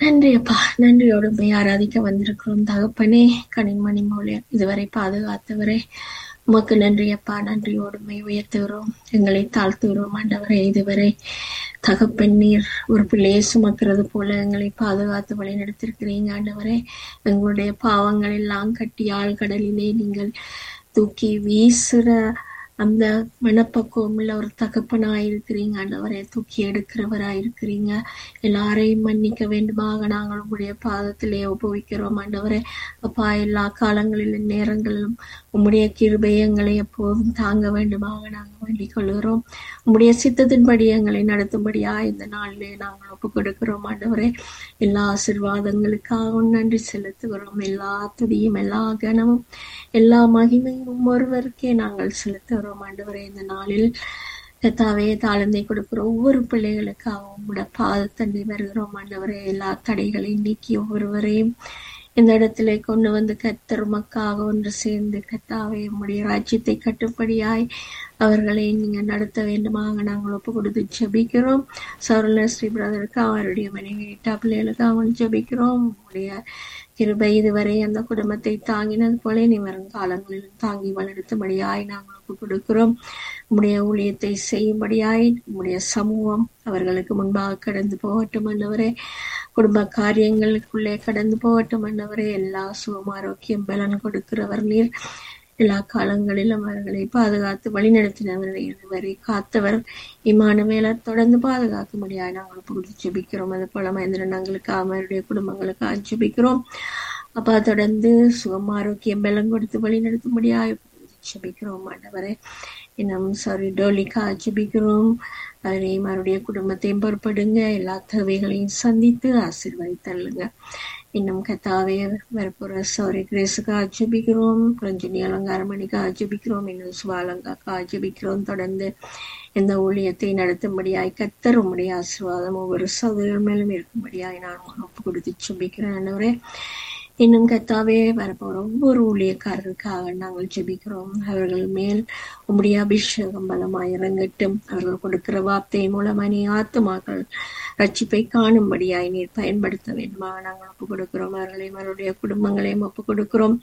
நன்றி அப்பா நன்றியோடு உம்மை ஆராதிக்க வந்திருக்கிறோம் தகப்பனே கனிமணி மூலியம் இதுவரை பாதுகாத்தவரே உமக்கு நன்றி அப்பா நன்றியோடு உம்மை உயர்த்துகிறோம் எங்களை தாழ்த்துகிறோம் ஆண்டவரே இதுவரை தகப்பன் நீர் ஒரு பிள்ளையை சுமக்கிறது போல எங்களை பாதுகாத்து வழி நடத்திருக்கிறீங்க ஆண்டவரே எங்களுடைய பாவங்கள் எல்லாம் கட்டி ஆழ்கடலிலே நீங்கள் தூக்கி வீசுற அந்த மனப்பக்குவம் உள்ள ஒரு தகப்பனாய் இருக்கிறீங்க ஆண்டவரை தூக்கி எடுக்கிறவராய் இருக்கிறீங்க எல்லாரையும் மன்னிக்க வேண்டுமாக நாங்கள் உங்களுடைய பாதத்திலே உபவிக்கிறோம் ஆண்டவரே அப்பா எல்லா காலங்களிலும் நேரங்களிலும் உம்முடைய கிருபை எங்களை எப்போதும் தாங்க வேண்டுமாக நாங்கள் வேண்டிக் கொள்கிறோம் உம்முடைய சித்தத்தின்படி எங்களை நடத்தும்படியா இந்த நாளிலே நாங்கள் ஒப்பு கொடுக்கிறோம் ஆண்டவரே எல்லா ஆசிர்வாதங்களுக்காகவும் நன்றி செலுத்துகிறோம் எல்லா துதியும் எல்லா கனமும் எல்லா மகிமையும் ஒருவருக்கே நாங்கள் செலுத்துகிறோம் ஆண்டவரே இந்த நாளில் கத்தாவே தாழ்ந்தை கொடுக்கிற ஒவ்வொரு பிள்ளைகளுக்காகவும் உங்களோட பாதத்தண்டி வருகிறோம் ஆண்டவரே எல்லா தடைகளையும் நீக்கி ஒவ்வொருவரையும் இந்த இடத்திலே கொண்டு வந்து கத்தர் மக்காக ஒன்று சேர்ந்து கத்தாவே உம்முடைய ராஜ்யத்தை கட்டுப்படியாய் அவர்களை நீங்க நடத்த வேண்டுமாக நாங்கள் ஒப்பு கொடுத்து ஜெபிக்கிறோம் சௌரல ஸ்ரீ பிரதருக்கு அவருடைய மனைவி எட்டா பிள்ளைகளுக்கு அவன் ஜெபிக்கிறோம் உங்களுடைய கிருபை இதுவரை அந்த குடும்பத்தை தாங்கினது போல நீ வரும் காலங்களிலும் தாங்கி வளர்த்தும்படியாய் நாங்கள் ஒப்பு கொடுக்கிறோம் உம்முடைய ஊழியத்தை செய்யும்படியாய் உம்முடைய சமூகம் அவர்களுக்கு முன்பாக கடந்து போகட்டும் அன்னவரே குடும்ப காரியங்களுக்குள்ளே கடந்து போகட்டும் அன்னவரே எல்லா சுகம் ஆரோக்கியம் பலன் கொடுக்கிறவர் நீர் எல்லா காலங்களிலும் அவர்களை பாதுகாத்து வழிநடத்தினவர் இதுவரை காத்தவர் இமானுவேலர் தொடர்ந்து பாதுகாக்கும்படியாய் நாங்கள் புகுதி ஜெபிக்கிறோம் அது போல மகேந்திரன் எங்களுக்கு அவருடைய குடும்பங்களுக்கு ஜெபிக்கிறோம் அப்பா தொடர்ந்து சுகம் ஆரோக்கியம் பலம் கொடுத்து வழி நடத்தும்படியாய் ஜெபிக்கிறோம் ஆண்டவரே இன்னும் சாரி டோலிக்கா ஜெபிக்கிறோம் அவரையும் அவருடைய குடும்பத்தையும் பொறுப்படுங்க எல்லா தேவைகளையும் சந்தித்து ஆசீர்வதித்தள்ளுங்க இன்னும் கத்தாவே வரப்போற சௌரி கிரேஸுக்கு ஆஜபிக்கிறோம் ரஞ்சினி அலங்காரமணிக்கு ஆஜபிக்கிறோம் இன்னும் சுவாலங்காக்கு ஆஜபிக்கிறோம் தொடர்ந்து இந்த ஊழியத்தை நடத்தும்படியாய் கத்தர் உம்முடைய ஆசீர்வாதம் ஒவ்வொரு சகோதரர் மேலும் இருக்கும்படியாய் நான் ஒப்பு கொடுத்து ஜெபிக்கிறேன் அன்னவரே இன்னும் கத்தாவே வரப்போற ஒவ்வொரு ஊழியக்காரருக்காக நாங்கள் ஜெபிக்கிறோம் அவர்கள் மேல் உம்முடைய அபிஷேகம் பலமாய் இறங்கட்டும் அவர்கள் கொடுக்கிற வார்த்தை மூலமாய் நீ ஆத்துமாக்கள் ரட்சிப்பை காணும்படியாய் நீர் பயன்படுத்த வேண்டுமா நாங்கள் ஒப்பு கொடுக்கிறோம் அவர்களையும் அவருடைய குடும்பங்களையும் ஒப்பு கொடுக்கிறோம்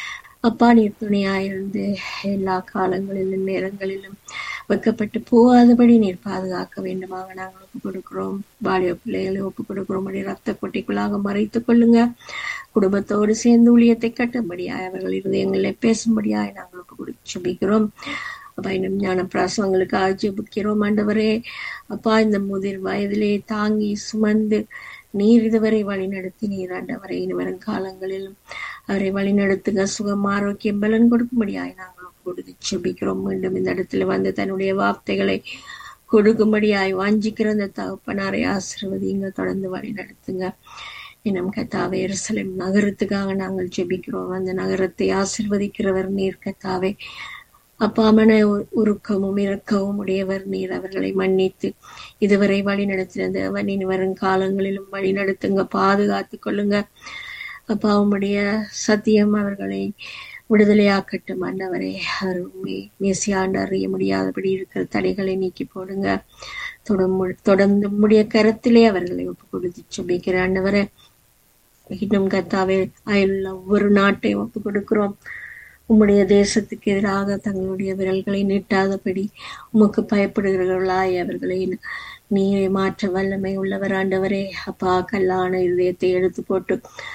அப்பா நீர் துணையாயிருந்து எல்லா காலங்களிலும் நேரங்களிலும் வைக்கப்பட்டு போகாதபடி நீர் பாதுகாக்க வேண்டுமாக நாங்கள் ஒப்பு கொடுக்கிறோம் பாலிய பிள்ளைகளை ஒப்பு கொடுக்கிறோம் ரத்த கொட்டைக்குள்ளாக மறைத்துக் கொள்ளுங்க குடும்பத்தோடு சேர்ந்து ஊழியத்தை கட்டும்படியாய் அவர்கள் இருதயங்களை பேசும்படியாய் நாங்கள் ஒப்பு கொடுத்து சுபிக்கிறோம் அப்பா இன்னும் ஞான பிராசவங்களுக்கு ஆஜிபிக்கிறோம் ஆண்டவரே அப்பா இந்த முதிர் வயதிலே தாங்கி சுமந்து நீர் இதுவரை வழி நடத்தி நீர் ஆண்டவரை இனி வரும் காலங்களிலும் அவரை வழி நடத்துங்க சுகம் ஆரோக்கியம் பலன் கொடுக்கும்படியாய் நாங்கள் கொடுத்து செபிக்கிறோம் மீண்டும் இந்த இடத்துல வந்து தன்னுடைய வார்த்தைகளை கொடுக்கும்படியாய் வாஞ்சிக்கிற அந்த தகப்பனாரை ஆசிர்வதிங்க தொடர்ந்து வழி நடத்துங்க இன்னும் கத்தாவே எருசலேம் நகரத்துக்காக நாங்கள் ஜெபிக்கிறோம் அந்த நகரத்தை ஆசிர்வதிக்கிறவர் நீர் கத்தாவே அப்பாமன உருக்கமும் இரக்கவும் உடையவர் நீர் அவர்களை மன்னித்து இதுவரை வழி நடத்தின தேவன் இனி வரும் காலங்களிலும் வழி நடத்துங்க பாதுகாத்து கொள்ளுங்க அப்பா உம்முடைய சத்தியம் அவர்களை விடுதலையாக்கட்டும் அன்னவரே அவர் மேசியாண்டு அறிய முடியாதபடி இருக்கிற தடைகளை நீக்கி போடுங்க தொடர்ந்து முடிய கரத்திலே அவர்களை ஒப்பு கொடுத்து சுபிக்கிற அன்னவரை இன்னும் கத்தாவே அயலுள்ள ஒவ்வொரு நாட்டையும் ஒப்பு கொடுக்கிறோம் உம்முடைய தேசத்துக்கு எதிராக தங்களுடைய விரல்களை நீட்டாதபடி உமக்கு பயப்படுகிறவர்களாய் அவர்களை நீரை மாற்ற வல்லமை உள்ளவர் ஆண்டவரே அப்பா கல்லான இருதயத்தை எடுத்து போட்டு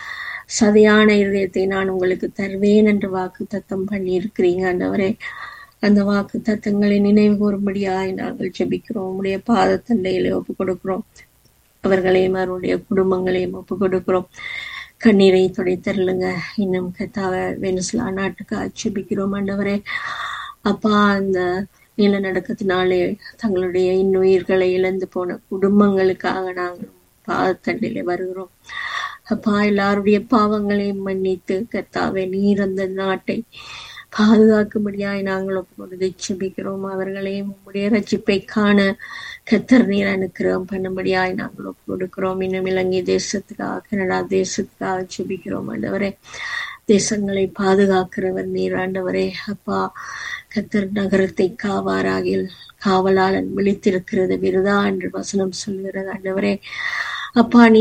சதையான இருதயத்தை நான் உங்களுக்கு தருவேன் என்று வாக்கு தத்தம் பண்ணி இருக்கிறீங்க ஆண்டவரே அந்த வாக்கு தத்தங்களை நினைவு கூறும்படியாய் நாங்கள் ஜெபிக்கிறோம் உங்களுடைய பாதத்தண்டையில ஒப்பு கொடுக்கிறோம் அவர்களையும் அவருடைய குடும்பங்களையும் ஒப்பு கொடுக்கிறோம் கண்ணீரை துடைத்தரலுங்க இன்னும் கத்தாவ வெனிசுலா நாட்டுக்கு ஆட்சேபிக்கிறோம் ஆண்டவரே அப்பா அந்த நிலநடுக்கத்தினாலே தங்களுடைய இன்னுயிர்களை இழந்து போன குடும்பங்களுக்காக நாங்கள் பாதத்தண்டிலே வருகிறோம் அப்பா எல்லாருடைய பாவங்களையும் மன்னித்து கத்தாவே நீர் அந்த நாட்டை பாதுகாக்கும்படியாய் நாங்கள் ஒப்புக்கொண்டு செபிக்கிறோம் அவர்களையும் உம்முடைய ரட்சிப்பை காண கத்தர் நீர் அனுக்கிறோம் பண்ணும்படியாய் நாங்கள் ஒப்பு கொடுக்கிறோம் இன்னும் இலங்கை தேசத்துக்காக கனடா தேசத்துக்காக செபிக்கிறோம் ஆண்டவரே தேசங்களை பாதுகாக்கிறவர் நீர் ஆண்டவரே அப்பா கத்தர் நகரத்தை காவாராகில் காவலாளன் விழித்திருக்கிறது விருதா என்று வசனம் சொல்கிறது ஆண்டவரே அப்பா நீ